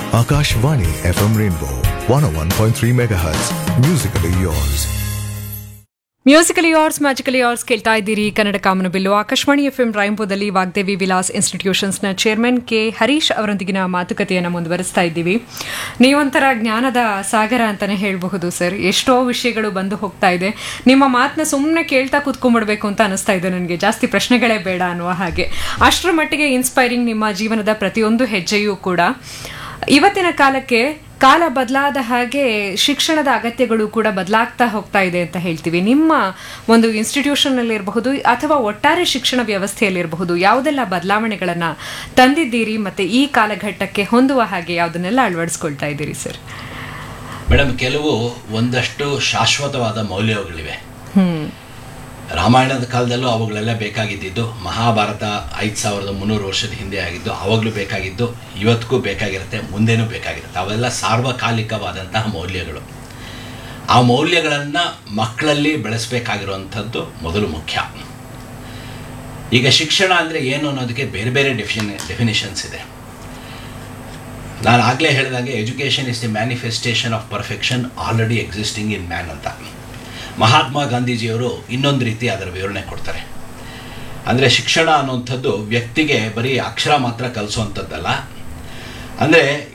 Akashvani FM Rainbow 101.3 MHz. Musically yours. Musically yours magically yours ಕೇಳ್ತಾ ಇದ್ದೀರಿ ಕನ್ನಡ ಕಾಮನ ಬಿಲ್ಲು ಆಕಾಶವಾಣಿ ಎಫ್ ಎಂ ರಾಯಂಪುರದಲ್ಲಿ ವಾಗ್ದೇವಿ ವಿಲಾಸ್ ಇನ್ಸ್ಟಿಟ್ಯೂಷನ್ಸ್ನ ಚೇರ್ಮನ್ ಕೆ ಹರೀಶ್ ಅವರೊಂದಿಗಿನ ಮಾತುಕತೆಯನ್ನು ಮುಂದುವರಿಸ್ತಾ ಇದ್ದೀವಿ ನೀವೊಂಥರ ಜ್ಞಾನದ ಸಾಗರ ಅಂತಾನೆ ಹೇಳಬಹುದು ಸರ್ ಎಷ್ಟೋ ವಿಷಯಗಳು ಬಂದು ಹೋಗ್ತಾ ಇದೆ ನಿಮ್ಮ ಮಾತನ್ನ ಸುಮ್ಮನೆ ಕೇಳ್ತಾ ಕೂತ್ಕೊಂಡ್ಬಿಡ್ಬೇಕು ಅಂತ ಅನಿಸ್ತಾ ಇದೆ ನನಗೆ ಜಾಸ್ತಿ ಪ್ರಶ್ನೆಗಳೇ ಬೇಡ ಅನ್ನುವ ಹಾಗೆ ಅಷ್ಟರ ಮಟ್ಟಿಗೆ ಇನ್ಸ್ಪೈರಿಂಗ್ ನಿಮ್ಮ ಜೀವನದ ಪ್ರತಿಯೊಂದು ಹೆಜ್ಜೆಯೂ ಕೂಡ ಇವತ್ತಿನ ಕಾಲಕ್ಕೆ ಕಾಲ ಬದಲಾದ ಹಾಗೆ ಶಿಕ್ಷಣದ ಅಗತ್ಯಗಳು ಕೂಡ ಬದಲಾಗ್ತಾ ಹೋಗ್ತಾ ಇದೆ ಅಂತ ಹೇಳ್ತೀವಿ ನಿಮ್ಮ ಒಂದು ಇನ್ಸ್ಟಿಟ್ಯೂಷನ್ ಇರಬಹುದು ಅಥವಾ ಒಟ್ಟಾರೆ ಶಿಕ್ಷಣ ವ್ಯವಸ್ಥೆಯಲ್ಲಿರಬಹುದು ಯಾವುದೆಲ್ಲ ಬದಲಾವಣೆಗಳನ್ನ ತಂದಿದ್ದೀರಿ ಮತ್ತೆ ಈ ಕಾಲಘಟ್ಟಕ್ಕೆ ಹೊಂದುವ ಹಾಗೆ ಯಾವುದನ್ನೆಲ್ಲ ಅಳವಡಿಸ್ಕೊಳ್ತಾ ಇದ್ದೀರಿ ಸರ್ ಮೇಡಮ್ ಕೆಲವು ಒಂದಷ್ಟು ಶಾಶ್ವತವಾದ ಮೌಲ್ಯಗಳಿವೆ ಹ್ಮ್ ರಾಮಾಯಣದ ಕಾಲದಲ್ಲೂ ಅವುಗಳೆಲ್ಲ ಬೇಕಾಗಿದ್ದಿದ್ದು ಮಹಾಭಾರತ ಐದು ಸಾವಿರದ ಮುನ್ನೂರು ವರ್ಷದ ಹಿಂದೆ ಆಗಿದ್ದು ಅವಾಗಲೂ ಬೇಕಾಗಿದ್ದು ಇವತ್ತಿಗೂ ಬೇಕಾಗಿರುತ್ತೆ ಮುಂದೆನೂ ಬೇಕಾಗಿರುತ್ತೆ ಅವೆಲ್ಲ ಸಾರ್ವಕಾಲಿಕವಾದಂತಹ ಮೌಲ್ಯಗಳು ಆ ಮೌಲ್ಯಗಳನ್ನು ಮಕ್ಕಳಲ್ಲಿ ಬೆಳೆಸಬೇಕಾಗಿರುವಂಥದ್ದು ಮೊದಲು ಮುಖ್ಯ ಈಗ ಶಿಕ್ಷಣ ಅಂದರೆ ಏನು ಅನ್ನೋದಕ್ಕೆ ಬೇರೆ ಬೇರೆ ಡೆಫಿಷನ್ ಡೆಫಿನಿಷನ್ಸ್ ಇದೆ ನಾನು ಆಗಲೇ ಹೇಳಿದಾಗೆ education is the manifestation of perfection already existing in man ಅಂತ ಮಹಾತ್ಮ ಗಾಂಧೀಜಿಯವರು ಇನ್ನೊಂದು ರೀತಿ ಅದರ ವಿವರಣೆ ಕೊಡ್ತಾರೆ ಅಂದರೆ ಶಿಕ್ಷಣ ಅನ್ನುವಂಥದ್ದು ವ್ಯಕ್ತಿಗೆ ಬರೀ ಅಕ್ಷರ ಮಾತ್ರ ಕಲಿಸುವಂಥದ್ದಲ್ಲ ಅಂದರೆ